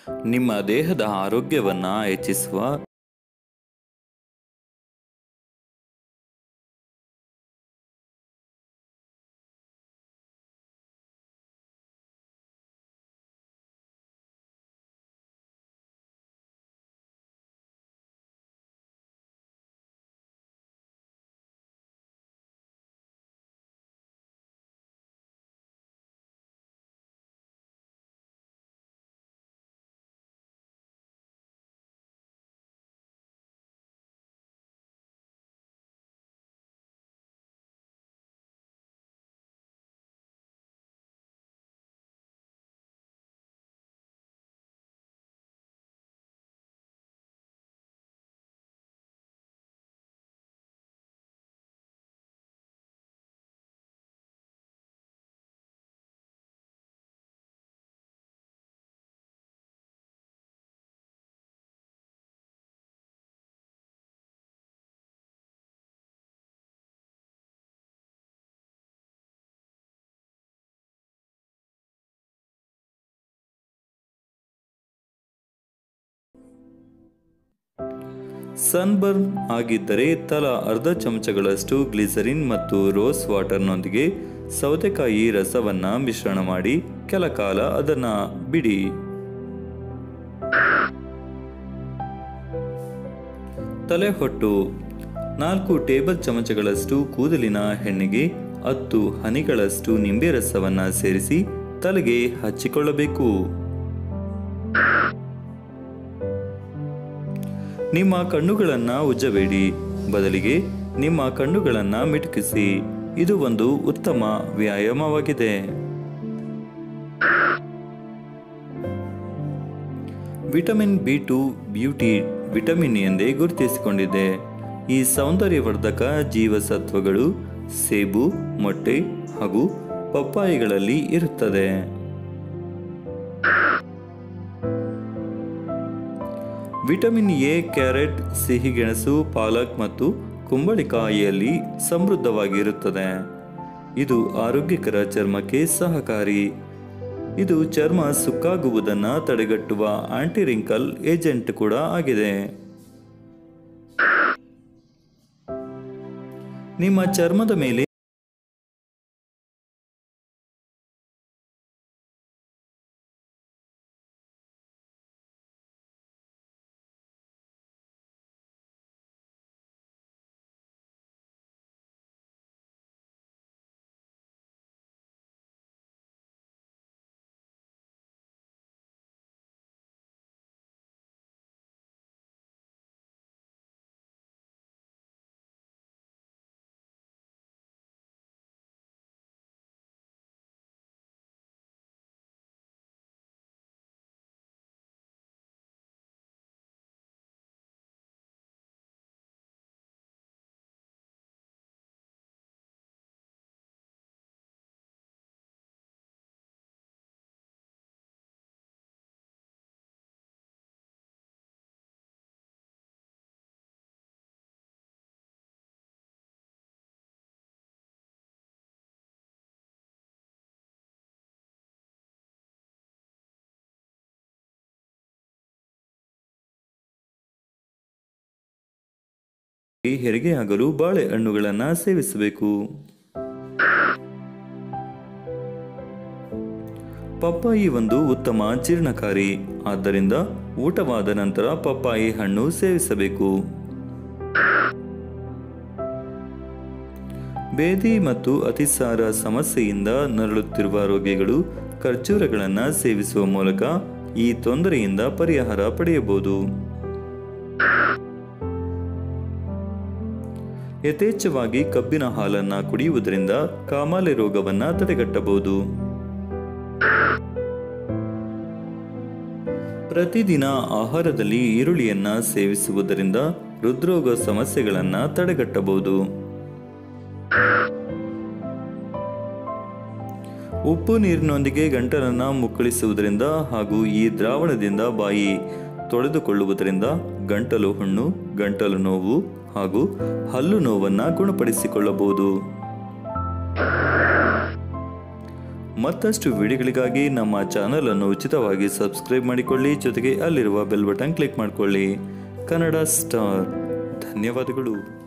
ನಿಮ್ಮ ದೇಹದ ಆರೋಗ್ಯವನ್ನು ಹೆಚ್ಚಿಸುವ ಸನ್ಬರ್ನ್ ಆಗಿದ್ದರೆ ತಲಾ ಅರ್ಧ ಚಮಚಗಳಷ್ಟು ಗ್ಲಿಸರಿನ್ ಮತ್ತು ರೋಸ್ ವಾಟರ್ನೊಂದಿಗೆ ಸೌತೆಕಾಯಿ ರಸವನ್ನ ಮಿಶ್ರಣ ಮಾಡಿ ಕೆಲ ಕಾಲ ಅದನ್ನ ಬಿಡಿ ತಲೆ ಹೊಟ್ಟು ನಾಲ್ಕು ಟೇಬಲ್ ಚಮಚಗಳಷ್ಟು ಕೂದಲಿನ ಎಣ್ಣೆಗೆ ಹತ್ತು ಹನಿಗಳಷ್ಟು ನಿಂಬೆ ರಸವನ್ನ ಸೇರಿಸಿ ತಲೆಗೆ ಹಚ್ಚಿಕೊಳ್ಳಬೇಕು ನಿಮ್ಮ ಕಣ್ಣುಗಳನ್ನು ಉಜ್ಜಬೇಡಿ ಬದಲಿಗೆ ನಿಮ್ಮ ಕಣ್ಣುಗಳನ್ನು ಮಿಟುಕಿಸಿ ಇದು ಒಂದು ಉತ್ತಮ ವ್ಯಾಯಾಮವಾಗಿದೆ vitamin B two beauty vitamin ಎಂದೇ ಗುರುತಿಸಿಕೊಂಡಿದೆ ಈ ಸೌಂದರ್ಯವರ್ಧಕ ಜೀವಸತ್ವಗಳು ಸೇಬು ಮೊಟ್ಟೆ ಹಾಗೂ ಪಪ್ಪಾಯಿಗಳಲ್ಲಿ ಇರುತ್ತದೆ ವಿಟಮಿನ್ ಎ ಕ್ಯಾರೆಟ್ ಸಿಹಿಗೆಣಸು ಪಾಲಕ್ ಮತ್ತು ಕುಂಬಳಿಕಾಯಿಯಲ್ಲಿ ಸಮೃದ್ಧವಾಗಿರುತ್ತದೆ ಇದು ಆರೋಗ್ಯಕರ ಚರ್ಮಕ್ಕೆ ಸಹಕಾರಿ ಇದು ಚರ್ಮ ಸುಕ್ಕಾಗುವುದನ್ನು ತಡೆಗಟ್ಟುವ ಆಂಟಿ ರಿಂಕಲ್ ಏಜೆಂಟ್ ಕೂಡ ಆಗಿದೆ ನಿಮ್ಮ ಚರ್ಮದ ಮೇಲೆ ಹೆರಿಗೆಯಾಗಲು ಬಾಳೆಹಣ್ಣುಗಳನ್ನು ಸೇವಿಸಬೇಕು ಪಪ್ಪಾಯಿ ಒಂದು ಉತ್ತಮ ಜೀರ್ಣಕಾರಿ ಆದ್ದರಿಂದ ಊಟವಾದ ನಂತರ ಪಪ್ಪಾಯಿ ಹಣ್ಣು ಸೇವಿಸಬೇಕು ಬೇದಿ ಮತ್ತು ಅತಿಸಾರ ಸಮಸ್ಯೆಯಿಂದ ನರಳುತ್ತಿರುವ ರೋಗಿಗಳು ಖರ್ಜೂರಗಳನ್ನು ಸೇವಿಸುವ ಮೂಲಕ ಈ ತೊಂದರೆಯಿಂದ ಪರಿಹಾರ ಪಡೆಯಬಹುದು ಯಥೇಚ್ಛವಾಗಿ ಕಬ್ಬಿನ ಹಾಲನ್ನು ಕುಡಿಯುವುದರಿಂದ ಕಾಮಾಲೆ ರೋಗವನ್ನು ತಡೆಗಟ್ಟಬಹುದು ಪ್ರತಿದಿನ ಆಹಾರದಲ್ಲಿ ಈರುಳ್ಳಿಯನ್ನ ಸೇವಿಸುವುದರಿಂದ ಹೃದ್ರೋಗ ಸಮಸ್ಯೆಗಳನ್ನು ತಡೆಗಟ್ಟಬಹುದು ಉಪ್ಪು ನೀರಿನೊಂದಿಗೆ ಗಂಟಲನ್ನು ಮುಕ್ಕಳಿಸುವುದರಿಂದ ಹಾಗೂ ಈ ದ್ರಾವಣದಿಂದ ಬಾಯಿ ತೊಳೆದುಕೊಳ್ಳುವುದರಿಂದ ಗಂಟಲು ಹುಣ್ಣು ಗಂಟಲು ನೋವು ಹಾಗೂ ಹಲ್ಲು ನೋವನ್ನು ಗುಣಪಡಿಸಿಕೊಳ್ಳಬಹುದು ಮತ್ತಷ್ಟು ವಿಡಿಯೋಗಳಿಗಾಗಿ ನಮ್ಮ ಚಾನಲ್ ಅನ್ನು ಉಚಿತವಾಗಿ ಸಬ್ಸ್ಕ್ರೈಬ್ ಮಾಡಿಕೊಳ್ಳಿ ಜೊತೆಗೆ ಅಲ್ಲಿರುವ ಬೆಲ್ ಬಟನ್ ಕ್ಲಿಕ್ ಮಾಡಿಕೊಳ್ಳಿ ಕನ್ನಡ ಸ್ಟಾರ್ ಧನ್ಯವಾದಗಳು